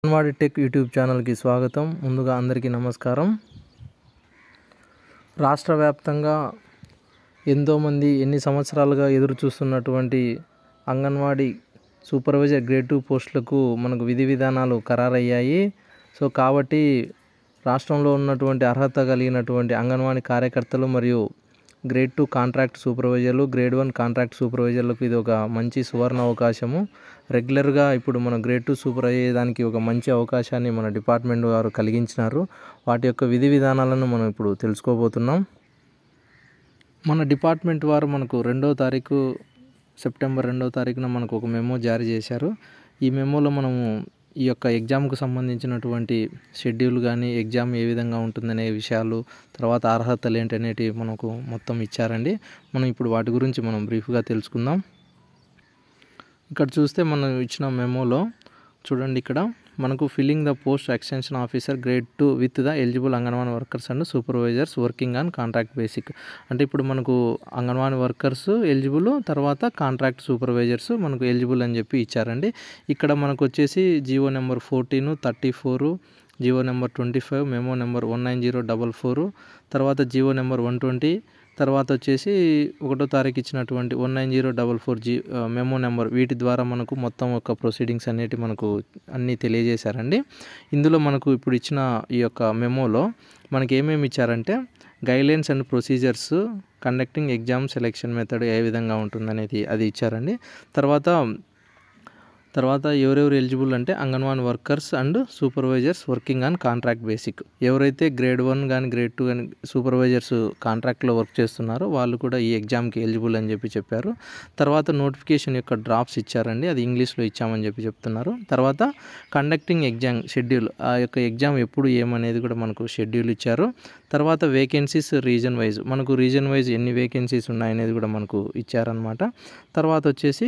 anganwadi tech YouTube ఛానల్కి స్వాగతం ముందుగా అందరికీ నమస్కారం రాష్ట్ర వ్యాప్తంగా ఎంతోమంది ఎన్ని సంవత్సరాలుగా ఎదురు చూస్తున్నటువంటి అంగన్వాడీ సూపర్వైజర్ గ్రేడ్ టూ పోస్టులకు మనకు విధి విధానాలు ఖరారయ్యాయి సో కాబట్టి రాష్ట్రంలో ఉన్నటువంటి అర్హత కలిగినటువంటి అంగన్వాడీ కార్యకర్తలు మరియు గ్రేడ్ టూ కాంట్రాక్ట్ సూపర్వైజర్లు గ్రేడ్ వన్ కాంట్రాక్ట్ సూపర్వైజర్లకు ఇది ఒక మంచి సువర్ణ అవకాశము రెగ్యులర్గా ఇప్పుడు మన గ్రేడ్ టూ సూపర్ అయ్యేదానికి ఒక మంచి అవకాశాన్ని మన డిపార్ట్మెంట్ వారు కలిగించినారు వాటి యొక్క విధి విధానాలను మనం ఇప్పుడు తెలుసుకోబోతున్నాం మన డిపార్ట్మెంట్ వారు మనకు రెండవ తారీఖు సెప్టెంబర్ రెండవ తారీఖున మనకు ఒక మెమో జారీ చేశారు ఈ మెమోలో మనము ఈ యొక్క ఎగ్జామ్కు సంబంధించినటువంటి షెడ్యూల్ కానీ ఎగ్జామ్ ఏ విధంగా ఉంటుందనే విషయాలు తర్వాత అర్హతలు ఏంటి అనేటివి మనకు మొత్తం ఇచ్చారండి మనం ఇప్పుడు వాటి గురించి మనం బ్రీఫ్గా తెలుసుకుందాం ఇక్కడ చూస్తే మనం ఇచ్చిన మెమోలో చూడండి ఇక్కడ మనకు filling the post extension officer grade two with the eligible anganwadi workers and supervisors working on contract basic అంటే ఇప్పుడు మనకు అంగన్వాడీ వర్కర్స్ ఎలిజిబుల్ తర్వాత కాంట్రాక్ట్ సూపర్వైజర్స్ మనకు ఎలిజిబుల్ అని చెప్పి ఇచ్చారండి ఇక్కడ మనకు వచ్చేసి G O number fourteen thirty four G O number twenty five memo number one nine zero double four తర్వాత జియో నెంబర్ వన్ ట్వంటీ తర్వాత వచ్చేసి ఒకటో తారీఖు ఇచ్చినటువంటి one nine zero double four G memo number వీటి ద్వారా మనకు మొత్తం యొక్క ప్రొసీడింగ్స్ అనేటి మనకు అన్నీ తెలియజేశారండి ఇందులో మనకు ఇప్పుడు ఇచ్చిన ఈ యొక్క మెమోలో మనకి ఏమేమి ఇచ్చారంటే guidelines and procedures conducting exam selection method ఏ విధంగా ఉంటుందనేది అది ఇచ్చారండి తర్వాత తర్వాత ఎవరెవరు ఎలిజిబుల్ అంటే anganwadi workers and supervisors working on contract basic ఎవరైతే గ్రేడ్ వన్ కానీ గ్రేడ్ టూ కానీ సూపర్వైజర్స్ కాంట్రాక్ట్లో వర్క్ చేస్తున్నారో వాళ్ళు కూడా ఈ ఎగ్జామ్కి ఎలిజిబుల్ అని చెప్పి చెప్పారు తర్వాత నోటిఫికేషన్ యొక్క డ్రాప్స్ ఇచ్చారండి అది ఇంగ్లీష్లో ఇచ్చామని చెప్పి చెప్తున్నారు తర్వాత కండక్టింగ్ ఎగ్జామ్ షెడ్యూల్ ఆ యొక్క ఎగ్జామ్ ఎప్పుడు ఏమనేది కూడా మనకు షెడ్యూల్ ఇచ్చారు తర్వాత వేకెన్సీస్ రీజన్ వైజ్ మనకు రీజన్ వైజ్ ఎన్ని వేకెన్సీస్ ఉన్నాయనేది కూడా మనకు ఇచ్చారనమాట తర్వాత వచ్చేసి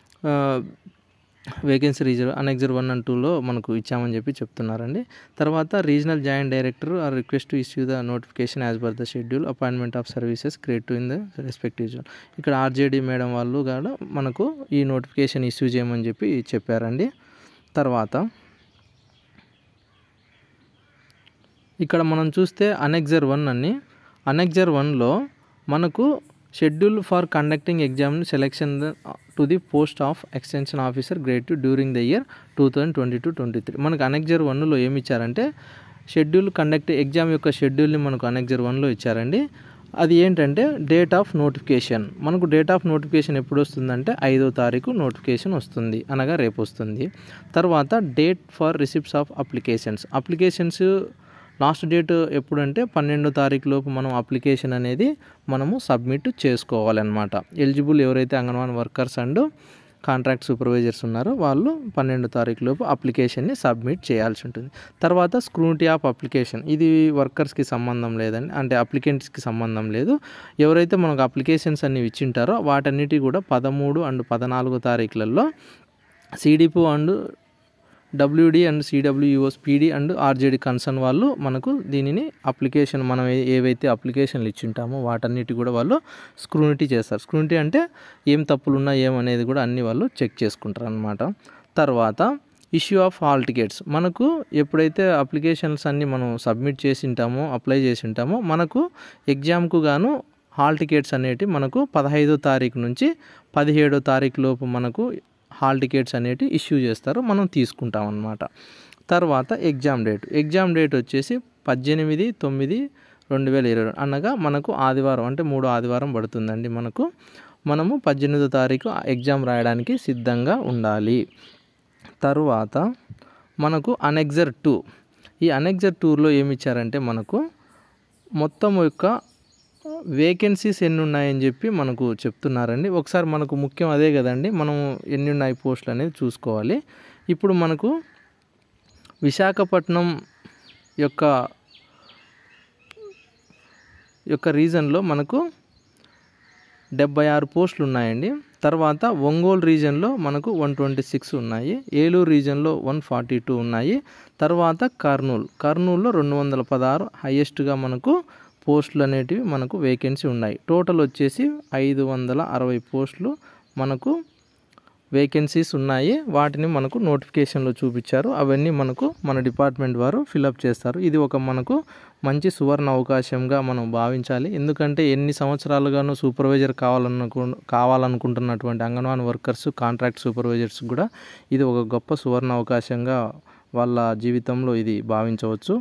వేకెన్సీ రీజర్ అనెక్జర్ వన్ అండ్ టూలో మనకు ఇచ్చామని చెప్పి చెప్తున్నారండి తర్వాత regional joint director are request to issue the notification as per the schedule appointment of services create to in the respective zone ఇక్కడ ఆర్జేడీ మేడం వాళ్ళు కూడా మనకు ఈ నోటిఫికేషన్ ఇష్యూ చేయమని చెప్పి చెప్పారండి తర్వాత ఇక్కడ మనం చూస్తే అనెక్జర్ వన్ అని అనెక్జర్ వన్లో మనకు schedule for conducting exam selection to the post of extension officer grade two during the year two thousand twenty two twenty three మనకు అనెక్జర్ వన్లో ఏమి ఇచ్చారంటే షెడ్యూల్ కండక్ట్ ఎగ్జామ్ యొక్క షెడ్యూల్ని మనకు అనెక్జర్ వన్లో ఇచ్చారండి అది ఏంటంటే డేట్ ఆఫ్ నోటిఫికేషన్ మనకు డేట్ ఆఫ్ నోటిఫికేషన్ ఎప్పుడు వస్తుందంటే ఐదో తారీఖు నోటిఫికేషన్ వస్తుంది అనగా రేపు వస్తుంది తర్వాత date for receipts of applications applications last date ఎప్పుడంటే పన్నెండో తారీఖు లోపు మనం అప్లికేషన్ అనేది మనము సబ్మిట్ చేసుకోవాలన్నమాట ఎలిజిబుల్ ఎవరైతే anganwadi workers and contract supervisors ఉన్నారో వాళ్ళు పన్నెండు తారీఖు లోపు అప్లికేషన్ని సబ్మిట్ చేయాల్సి ఉంటుంది తర్వాత స్క్రూనిటీ ఆఫ్ అప్లికేషన్ ఇది వర్కర్స్కి సంబంధం లేదండి అంటే అప్లికెంట్స్కి సంబంధం లేదు ఎవరైతే మనకు అప్లికేషన్స్ అన్ని ఇచ్చింటారో వాటన్నిటి కూడా పదమూడు అండ్ పద్నాలుగో తారీఖులలో CDPO and WD and CWUS PD and RJD concern వాళ్ళు మనకు దీనిని అప్లికేషన్ మనం ఏవైతే అప్లికేషన్లు ఇచ్చింటామో వాటన్నిటి కూడా వాళ్ళు స్క్రూనిటీ చేస్తారు స్క్రూనిటీ అంటే ఏం తప్పులు ఉన్నా ఏమనేది కూడా అన్ని వాళ్ళు చెక్ చేసుకుంటారు అనమాట తర్వాత ఇష్యూ ఆఫ్ హాల్ టికెట్స్ మనకు ఎప్పుడైతే అప్లికేషన్స్ అన్నీ మనం సబ్మిట్ చేసి ఉంటామో అప్లై చేసి ఉంటామో మనకు ఎగ్జామ్కు గాను హాల్ టికెట్స్ అనేటివి మనకు పదహైదో తారీఖు నుంచి పదిహేడో తారీఖు లోపు మనకు హాల్ టికెట్స్ అనేటివి ఇష్యూ చేస్తారు మనం తీసుకుంటాం అన్నమాట తర్వాత ఎగ్జామ్ డేట్ ఎగ్జామ్ డేట్ వచ్చేసి పద్దెనిమిది తొమ్మిది రెండు వేల ఇరవై అనగా మనకు ఆదివారం అంటే మూడో ఆదివారం పడుతుందండి మనకు మనము పద్దెనిమిదో తారీఖు ఎగ్జామ్ రాయడానికి సిద్ధంగా ఉండాలి తరువాత మనకు అనెక్జర్ టూ ఈ అనెక్జర్ టూర్లో ఏమి ఇచ్చారంటే మనకు మొత్తం యొక్క వేకెన్సీస్ ఎన్ని ఉన్నాయని చెప్పి మనకు చెప్తున్నారండి ఒకసారి మనకు ముఖ్యం అదే కదండి మనం ఎన్ని ఉన్నాయి పోస్టులు అనేది చూసుకోవాలి ఇప్పుడు మనకు విశాఖపట్నం యొక్క యొక్క రీజన్లో మనకు డెబ్బై ఆరు పోస్టులు ఉన్నాయండి తర్వాత ఒంగోలు రీజన్లో మనకు వన్ ట్వంటీ సిక్స్ ఉన్నాయి ఏలూరు రీజన్లో వన్ ఫార్టీ టూ ఉన్నాయి తర్వాత కర్నూలు కర్నూలులో రెండు వందల పదహారు హయ్యెస్ట్గా మనకు పోస్టులు అనేటివి మనకు వేకెన్సీ ఉన్నాయి టోటల్ వచ్చేసి ఐదు వందల అరవై పోస్టులు మనకు వేకెన్సీస్ ఉన్నాయి వాటిని మనకు నోటిఫికేషన్లో చూపించారు అవన్నీ మనకు మన డిపార్ట్మెంట్ వారు ఫిలప్ చేస్తారు ఇది ఒక మనకు మంచి సువర్ణ అవకాశంగా మనం భావించాలి ఎందుకంటే ఎన్ని సంవత్సరాలుగాను సూపర్వైజర్ కావాలనుకు కావాలనుకుంటున్నటువంటి అంగన్వాడీ వర్కర్స్ కాంట్రాక్ట్ సూపర్వైజర్స్ కూడా ఇది ఒక గొప్ప సువర్ణ అవకాశంగా వాళ్ళ జీవితంలో ఇది భావించవచ్చు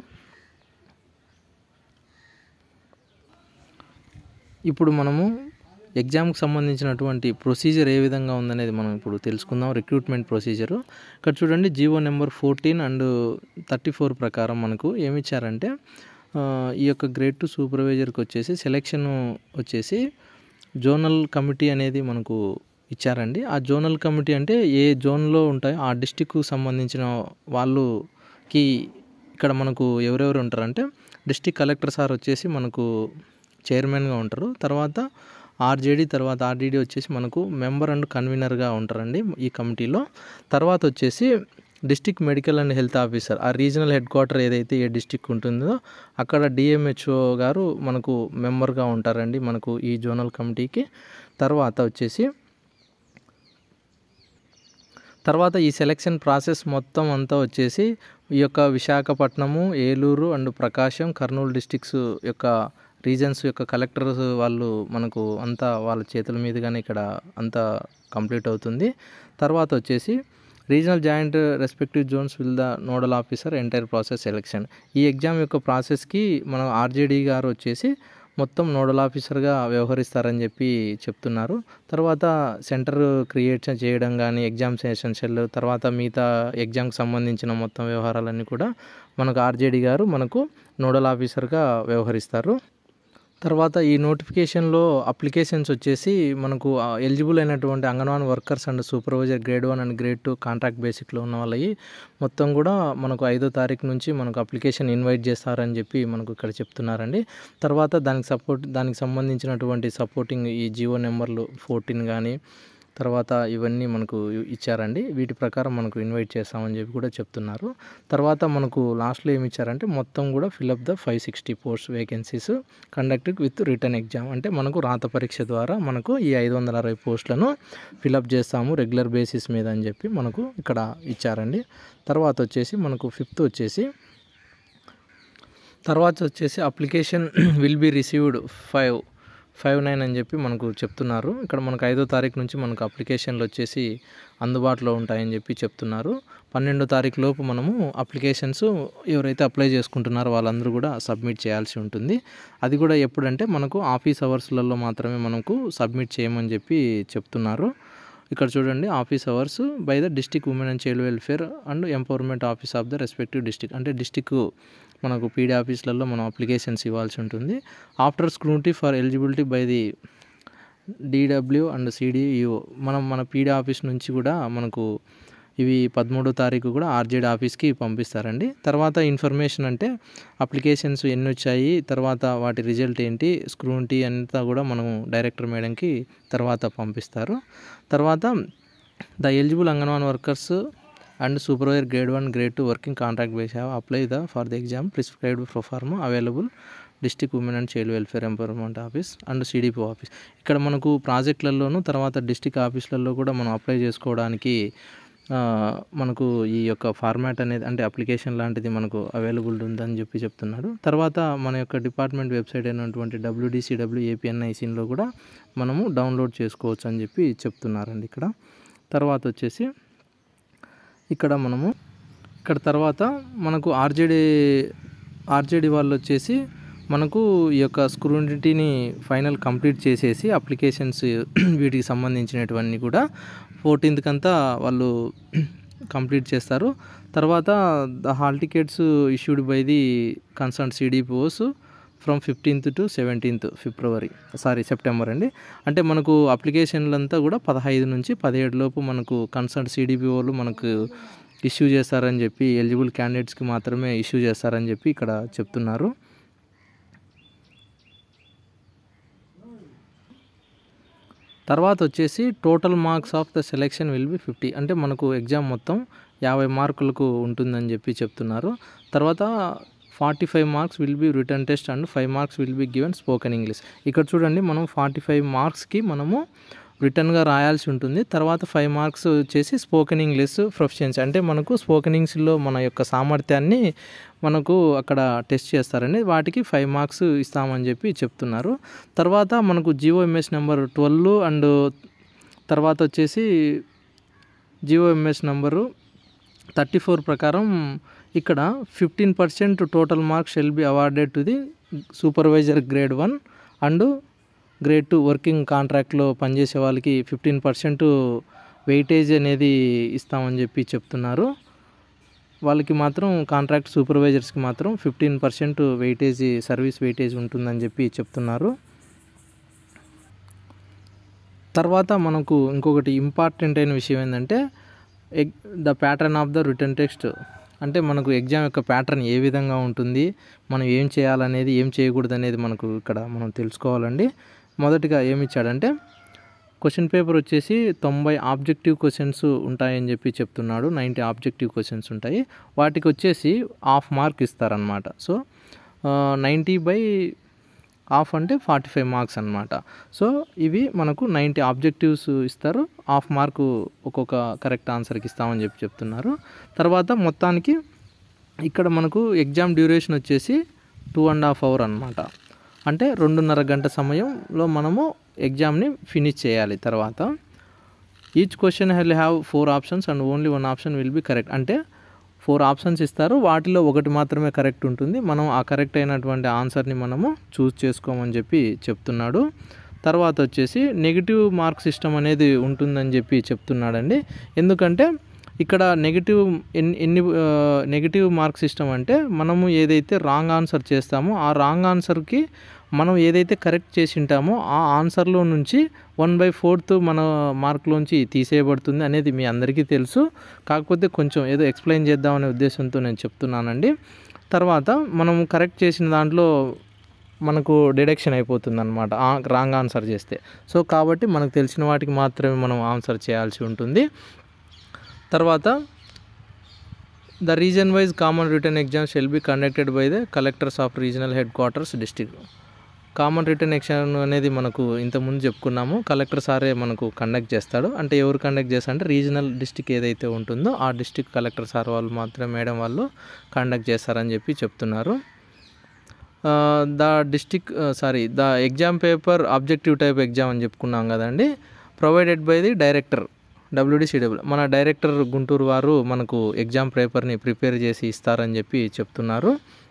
ఇప్పుడు మనము ఎగ్జామ్కి సంబంధించినటువంటి ప్రొసీజర్ ఏ విధంగా ఉందనేది మనం ఇప్పుడు తెలుసుకుందాం రిక్రూట్మెంట్ ప్రొసీజరు ఇక్కడ చూడండి G O number fourteen and thirty four ప్రకారం మనకు ఏమి ఇచ్చారంటే ఆ, ఈ యొక్క గ్రేడ్ టు సూపర్వైజర్కి వచ్చేసి సెలెక్షన్ వచ్చేసి జోనల్ కమిటీ అనేది మనకు ఇచ్చారండి ఆ జోనల్ కమిటీ అంటే ఏ జోన్లో ఉంటాయో ఆ డిస్టిక్కు సంబంధించిన వాళ్ళుకి ఇక్కడ మనకు ఎవరెవరు ఉంటారంటే డిస్టిక్ కలెక్టర్ సార్ వచ్చేసి మనకు చైర్మన్గా ఉంటారు తర్వాత ఆర్జేడీ తర్వాత ఆర్డీడీ వచ్చేసి మనకు మెంబర్ అండ్ కన్వీనర్గా ఉంటారండి ఈ కమిటీలో తర్వాత వచ్చేసి district medical and health officer ఆ రీజనల్ హెడ్ క్వార్టర్ ఏదైతే ఏ డిస్టిక్ ఉంటుందో అక్కడ డిఎంహెచ్ఓ గారు మనకు మెంబర్గా ఉంటారండి మనకు ఈ జోనల్ కమిటీకి తర్వాత వచ్చేసి తర్వాత ఈ సెలక్షన్ ప్రాసెస్ మొత్తం అంతా వచ్చేసి ఈ యొక్క విశాఖపట్నము ఏలూరు అండ్ ప్రకాశం కర్నూలు డిస్టిక్స్ యొక్క రీజన్స్ యొక్క కలెక్టర్స్ వాళ్ళు మనకు అంతా వాళ్ళ చేతుల మీదుగానే ఇక్కడ అంతా కంప్లీట్ అవుతుంది తర్వాత వచ్చేసి regional joint respective zones will the nodal officer entire process selection ఈ ఎగ్జామ్ యొక్క ప్రాసెస్కి మన ఆర్జేడీ గారు వచ్చేసి మొత్తం నోడల్ ఆఫీసర్గా వ్యవహరిస్తారని చెప్పి చెప్తున్నారు తర్వాత సెంటర్ క్రియేట్ చేయడం కానీ ఎగ్జామ్ సెషన్షియల్ తర్వాత మిగతా ఎగ్జామ్కి సంబంధించిన మొత్తం వ్యవహారాలన్నీ కూడా మనకు ఆర్జేడీ గారు మనకు నోడల్ ఆఫీసర్గా వ్యవహరిస్తారు తర్వాత ఈ నోటిఫికేషన్లో అప్లికేషన్స్ వచ్చేసి మనకు ఎలిజిబుల్ అయినటువంటి anganwadi workers and supervisor grade one and grade two contract బేసిక్లో ఉన్న వాళ్ళవి మొత్తం కూడా మనకు ఐదో తారీఖు నుంచి మనకు అప్లికేషన్ ఇన్వైట్ చేస్తారని చెప్పి మనకు ఇక్కడ చెప్తున్నారండి తర్వాత దానికి సపోర్ట్ దానికి సంబంధించినటువంటి సపోర్టింగ్ ఈ జియో నెంబర్లు ఫోర్టీన్ కానీ తర్వాత ఇవన్నీ మనకు ఇచ్చారండి వీటి ప్రకారం మనకు ఇన్వైట్ చేస్తామని చెప్పి కూడా చెప్తున్నారు తర్వాత మనకు లాస్ట్లో ఏమి ఇచ్చారంటే మొత్తం కూడా fill up the five sixty post vacancies conducted with written exam అంటే మనకు రాత పరీక్ష ద్వారా మనకు ఈ ఐదు వందల అరవై పోస్టులను ఫిలప్ చేస్తాము రెగ్యులర్ బేసిస్ మీద అని చెప్పి మనకు ఇక్కడ ఇచ్చారండి తర్వాత వచ్చేసి మనకు ఫిఫ్త్ వచ్చేసి తర్వాత వచ్చేసి application will be received five five nine అని చెప్పి మనకు చెప్తున్నారు ఇక్కడ మనకు ఐదో తారీఖు నుంచి మనకు అప్లికేషన్లు వచ్చేసి అందుబాటులో ఉంటాయని చెప్పి చెప్తున్నారు పన్నెండో తారీఖు లోపు మనము అప్లికేషన్స్ ఎవరైతే అప్లై చేసుకుంటున్నారో వాళ్ళందరూ కూడా సబ్మిట్ చేయాల్సి ఉంటుంది అది కూడా ఎప్పుడంటే మనకు ఆఫీస్ అవర్స్లలో మాత్రమే మనకు సబ్మిట్ చేయమని చెప్పి చెప్తున్నారు ఇక్కడ చూడండి office hours by the district women and child welfare and empowerment office of the respective district అంటే డిస్టిక్ మనకు పీడీ ఆఫీస్లలో మనం అప్లికేషన్స్ ఇవ్వాల్సి ఉంటుంది after scrutiny for eligibility by the DW and CDEO మనం మన పీడీ ఆఫీస్ నుంచి కూడా మనకు ఇవి పదమూడో తారీఖు కూడా ఆర్జేడ్ ఆఫీస్కి పంపిస్తారండి తర్వాత ఇన్ఫర్మేషన్ అంటే అప్లికేషన్స్ ఎన్ని వచ్చాయి తర్వాత వాటి రిజల్ట్ ఏంటి స్క్రూనిటీ అంతా కూడా మనం డైరెక్టర్ మేడంకి తర్వాత పంపిస్తారు తర్వాత the eligible anganwadi workers and supervisor grade one grade two working contract base have apply the for the exam prescribed proforma available district women and child welfare empowerment office and CDP office ఇక్కడ మనకు ప్రాజెక్టులలోను తర్వాత district ఆఫీసులలో కూడా మనం apply చేసుకోవడానికి ఆ, మనకు ఈ యొక్క ఫార్మాట్ అనేది అంటే అప్లికేషన్ లాంటిది మనకు అవైలబుల్ ఉందని చెప్పి చెప్తున్నాడు తర్వాత మన యొక్క డిపార్ట్మెంట్ వెబ్సైట్ అయినటువంటి డబ్ల్యూడిసిడబ్ల్యూ ఏపీఎన్ఐసిన్లో కూడా మనము డౌన్లోడ్ చేసుకోవచ్చు అని చెప్పి చెప్తున్నారండి ఇక్కడ తర్వాత వచ్చేసి ఇక్కడ మనము ఇక్కడ తర్వాత మనకు ఆర్జేడి ఆర్జేడి వాళ్ళు వచ్చేసి మనకు ఈ యొక్క స్క్రూనిటీని ఫైనల్ కంప్లీట్ చేసేసి అప్లికేషన్స్ వీటికి సంబంధించినటువన్నీ కూడా ఫోర్టీన్త్కి అంతా వాళ్ళు కంప్లీట్ చేస్తారు తర్వాత the hall tickets issued by the concern CDPOs from fifteenth to seventeenth February sorry September అండి అంటే మనకు అప్లికేషన్లంతా కూడా పదహైదు నుంచి పదిహేడు లోపు మనకు కన్సర్న్ సిడిపిఓలు మనకు ఇష్యూ చేస్తారని చెప్పి ఎలిజిబుల్ క్యాండిడేట్స్కి మాత్రమే ఇష్యూ చేస్తారని చెప్పి ఇక్కడ చెప్తున్నారు తర్వాత వచ్చేసి total marks of the selection will be fifty అంటే మనకు ఎగ్జామ్ మొత్తం యాభై మార్కులకు ఉంటుందని చెప్పి చెప్తున్నారు తర్వాత forty five marks will be written test and five marks will be given spoken English ఇక్కడ చూడండి మనం ఫార్టీ ఫైవ్ మార్క్స్కి మనము రిటర్న్గా రాయాల్సి ఉంటుంది తర్వాత ఫైవ్ మార్క్స్ వచ్చేసి స్పోకెన్ ఇంగ్లీష్ ప్రొఫిషియన్సీ అంటే మనకు స్పోకెన్ ఇంగ్లీష్లో మన యొక్క సామర్థ్యాన్ని మనకు అక్కడ టెస్ట్ చేస్తారండి వాటికి ఫైవ్ మార్క్స్ ఇస్తామని చెప్పి చెప్తున్నారు తర్వాత మనకు G O MS number twelve and తర్వాత వచ్చేసి G O MS number thirty four ప్రకారం ఇక్కడ fifteen percent total marks shall be awarded to the supervisor grade one and grade two working కాంట్రాక్ట్లో పనిచేసే వాళ్ళకి ఫిఫ్టీన్ పర్సెంట్ వెయిటేజ్ అనేది ఇస్తామని చెప్పి చెప్తున్నారు వాళ్ళకి మాత్రం కాంట్రాక్ట్ సూపర్వైజర్స్కి మాత్రం fifteen percent weightage service weightage ఉంటుందని చెప్పి చెప్తున్నారు తర్వాత మనకు ఇంకొకటి ఇంపార్టెంట్ అయిన విషయం ఏంటంటే ఎగ్ the pattern of the written test అంటే మనకు ఎగ్జామ్ యొక్క ప్యాటర్న్ ఏ విధంగా ఉంటుంది మనం ఏం చేయాలనేది ఏం చేయకూడదు అనేది మనకు ఇక్కడ మనం తెలుసుకోవాలండి మొదటిగా ఏమి ఇచ్చాడంటే క్వశ్చన్ పేపర్ వచ్చేసి తొంభై ఆబ్జెక్టివ్ క్వశ్చన్స్ ఉంటాయని చెప్పి చెప్తున్నాడు నైంటీ ఆబ్జెక్టివ్ క్వశ్చన్స్ ఉంటాయి వాటికి వచ్చేసి హాఫ్ మార్క్ ఇస్తారనమాట సో నైంటీ బై హాఫ్ అంటే ఫార్టీ ఫైవ్ మార్క్స్ అనమాట సో ఇవి మనకు నైంటీ ఆబ్జెక్టివ్స్ ఇస్తారు హాఫ్ మార్కు ఒక్కొక్క కరెక్ట్ ఆన్సర్కి ఇస్తామని చెప్పి చెప్తున్నారు తర్వాత మొత్తానికి ఇక్కడ మనకు ఎగ్జామ్ డ్యూరేషన్ వచ్చేసి టూ అండ్ హాఫ్ అవర్ అనమాట అంటే రెండున్నర గంట సమయంలో మనము ఎగ్జామ్ని ఫినిష్ చేయాలి తర్వాత each question shall have four options and only one option will be correct అంటే ఫోర్ ఆప్షన్స్ ఇస్తారు వాటిలో ఒకటి మాత్రమే కరెక్ట్ ఉంటుంది మనం ఆ కరెక్ట్ అయినటువంటి ఆన్సర్ని మనము చూస్ చేసుకోమని చెప్పి చెప్తున్నాడు తర్వాత వచ్చేసి నెగిటివ్ మార్క్ సిస్టమ్ అనేది ఉంటుందని చెప్పి చెప్తున్నాడండి ఎందుకంటే ఇక్కడ నెగిటివ్ ఎన్ని ఎన్ని నెగిటివ్ మార్క్ సిస్టమ్ అంటే మనము ఏదైతే రాంగ్ ఆన్సర్ చేస్తామో ఆ రాంగ్ ఆన్సర్కి మనం ఏదైతే కరెక్ట్ చేసి ఉంటామో ఆ ఆన్సర్లో నుంచి వన్ బై ఫోర్త్ మన మార్క్లోంచి తీసేయబడుతుంది అనేది మీ అందరికీ తెలుసు కాకపోతే కొంచెం ఏదో ఎక్స్ప్లెయిన్ చేద్దామనే ఉద్దేశంతో నేను చెప్తున్నానండి తర్వాత మనం కరెక్ట్ చేసిన దాంట్లో మనకు డిడక్షన్ అయిపోతుంది అనమాట రాంగ్ ఆన్సర్ చేస్తే సో కాబట్టి మనకు తెలిసిన వాటికి మాత్రమే మనం ఆన్సర్ చేయాల్సి ఉంటుంది తర్వాత the region wise common written exam shall be conducted by the collectors of regional headquarters district common written exam అనేది మనకు ఇంతకుముందు చెప్పుకున్నాము కలెక్టర్ సారే మనకు కండక్ట్ చేస్తాడు అంటే ఎవరు కండక్ట్ చేస్తారు అంటే రీజనల్ డిస్టిక్ ఏదైతే ఉంటుందో ఆ డిస్టిక్ కలెక్టర్ సార్ వాళ్ళు మాత్రం మేడం వాళ్ళు కండక్ట్ చేస్తారని చెప్పి చెప్తున్నారు the district sorry the exam paper objective type exam అని చెప్పుకున్నాం కదండి provided by the director WDCW మన డైరెక్టర్ గుంటూరు వారు మనకు ఎగ్జామ్ పేపర్ని ప్రిపేర్ చేసి ఇస్తారని చెప్పి చెప్తున్నారు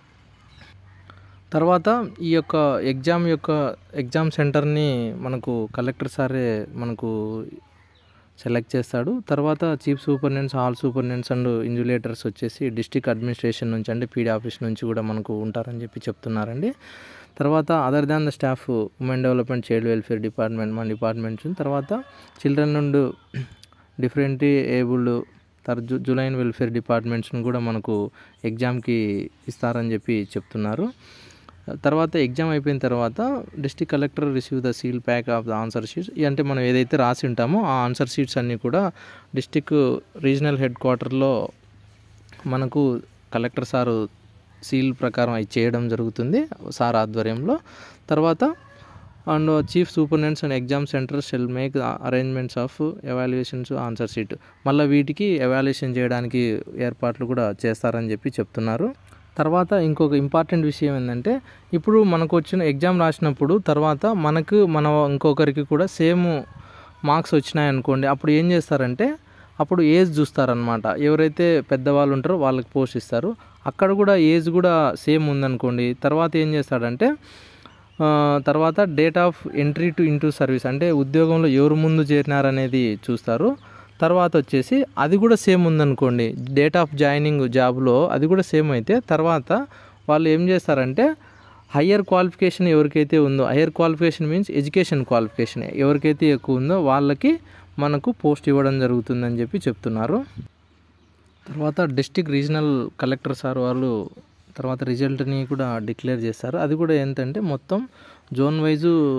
తర్వాత ఈ యొక్క ఎగ్జామ్ యొక్క ఎగ్జామ్ సెంటర్ని మనకు కలెక్టర్ సారే మనకు సెలెక్ట్ చేస్తాడు తర్వాత chief superintendents all superintendents and invigilators వచ్చేసి డిస్టిక్ అడ్మినిస్ట్రేషన్ నుంచి అంటే పీడీ ఆఫీస్ నుంచి కూడా మనకు ఉంటారని చెప్పి చెప్తున్నారండి తర్వాత other than the staff women development child welfare department మన డిపార్ట్మెంట్స్ తర్వాత చిల్డ్రన్ నుండి డిఫరెంట్ ఏబుల్డ్ తర్ జు జులైన్ వెల్ఫేర్ డిపార్ట్మెంట్స్ని కూడా మనకు ఎగ్జామ్కి ఇస్తారని చెప్పి చెప్తున్నారు తర్వాత ఎగ్జామ్ అయిపోయిన తర్వాత district collector receive the seal pack of the answer sheets అంటే మనం ఏదైతే రాసి ఉంటామో ఆ ఆన్సర్ షీట్స్ అన్నీ కూడా డిస్టిక్ రీజనల్ హెడ్ క్వార్టర్లో మనకు కలెక్టర్ సారు సీల్ ప్రకారం అవి చేయడం జరుగుతుంది సార్ ఆధ్వర్యంలో తర్వాత and chief superintendents and exam center shall make arrangements of evaluations answer sheet మళ్ళీ వీటికి ఎవాల్యుయేషన్ చేయడానికి ఏర్పాట్లు కూడా చేస్తారని చెప్పి చెప్తున్నారు తర్వాత ఇంకొక ఇంపార్టెంట్ విషయం ఏంటంటే ఇప్పుడు మనకు వచ్చిన ఎగ్జామ్ రాసినప్పుడు తర్వాత మనకు మన ఇంకొకరికి కూడా సేమ్ మార్క్స్ వచ్చినాయి అనుకోండి అప్పుడు ఏం చేస్తారంటే అప్పుడు ఏజ్ చూస్తారనమాట ఎవరైతే పెద్దవాళ్ళు ఉంటారో వాళ్ళకి పోస్ట్ ఇస్తారు అక్కడ కూడా ఏజ్ కూడా సేమ్ ఉందనుకోండి తర్వాత ఏం చేస్తాడంటే తర్వాత date of entry to into service అంటే ఉద్యోగంలో ఎవరు ముందు చేరినారనేది చూస్తారు తర్వాత వచ్చేసి అది కూడా సేమ్ ఉందనుకోండి డేట్ ఆఫ్ జాయినింగ్ జాబ్లో అది కూడా సేమ్ అయితే తర్వాత వాళ్ళు ఏం చేస్తారంటే హయ్యర్ క్వాలిఫికేషన్ ఎవరికైతే ఉందో higher qualification means education qualification ఎవరికైతే ఎక్కువ ఉందో వాళ్ళకి మనకు పోస్ట్ ఇవ్వడం జరుగుతుందని చెప్పి చెప్తున్నారు తర్వాత డిస్టిక్ రీజనల్ కలెక్టర్ సార్ వాళ్ళు తర్వాత రిజల్ట్ని కూడా డిక్లేర్ చేస్తారు అది కూడా ఏంటంటే మొత్తం జోన్ వైజు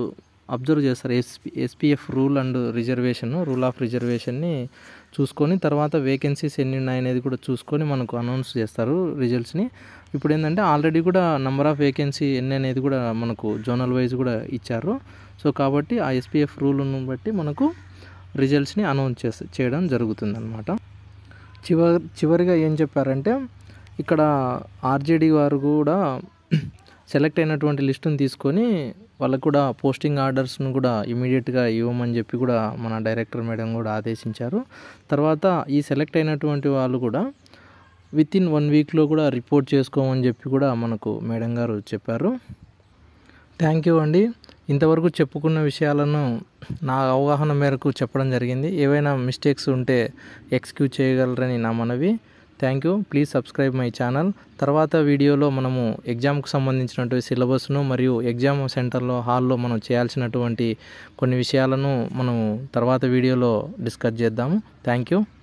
అబ్జర్వ్ చేస్తారు SP SPF rule and reservation rule of రిజర్వేషన్ని చూసుకొని తర్వాత వేకెన్సీస్ ఎన్ని ఉన్నాయనేది కూడా చూసుకొని మనకు అనౌన్స్ చేస్తారు రిజల్ట్స్ని ఇప్పుడు ఏంటంటే ఆల్రెడీ కూడా నెంబర్ ఆఫ్ వేకెన్సీ ఎన్ని అనేది కూడా మనకు జోనల్ వైజ్ కూడా ఇచ్చారు సో కాబట్టి ఆ ఎస్పీఎఫ్ రూల్ను బట్టి మనకు రిజల్ట్స్ని అనౌన్స్ చేసి చేయడం జరుగుతుందన్నమాట చివరి చివరిగా ఏం చెప్పారంటే ఇక్కడ ఆర్జేడీ వారు కూడా సెలెక్ట్ అయినటువంటి లిస్టును తీసుకొని వాళ్ళకు కూడా పోస్టింగ్ ఆర్డర్స్ను కూడా ఇమీడియట్గా ఇవ్వమని చెప్పి కూడా మన డైరెక్టర్ మేడం కూడా ఆదేశించారు తర్వాత ఈ సెలెక్ట్ అయినటువంటి వాళ్ళు కూడా విత్ ఇన్ వన్ వీక్లో కూడా రిపోర్ట్ చేసుకోమని చెప్పి కూడా మనకు మేడం గారు చెప్పారు థ్యాంక్ యూ అండి ఇంతవరకు చెప్పుకున్న విషయాలను నా అవగాహన మేరకు చెప్పడం జరిగింది ఏవైనా మిస్టేక్స్ ఉంటే ఎక్స్క్యూజ్ చేయగలరని నా మనవి thank you please subscribe my channel తర్వాత వీడియోలో మనము ఎగ్జామ్కి సంబంధించినటువంటి సిలబస్ను మరియు ఎగ్జామ్ సెంటర్లో హాల్లో మనం చేయాల్సినటువంటి కొన్ని విషయాలను మనం తర్వాత వీడియోలో డిస్కస్ చేద్దాము థ్యాంక్ యూ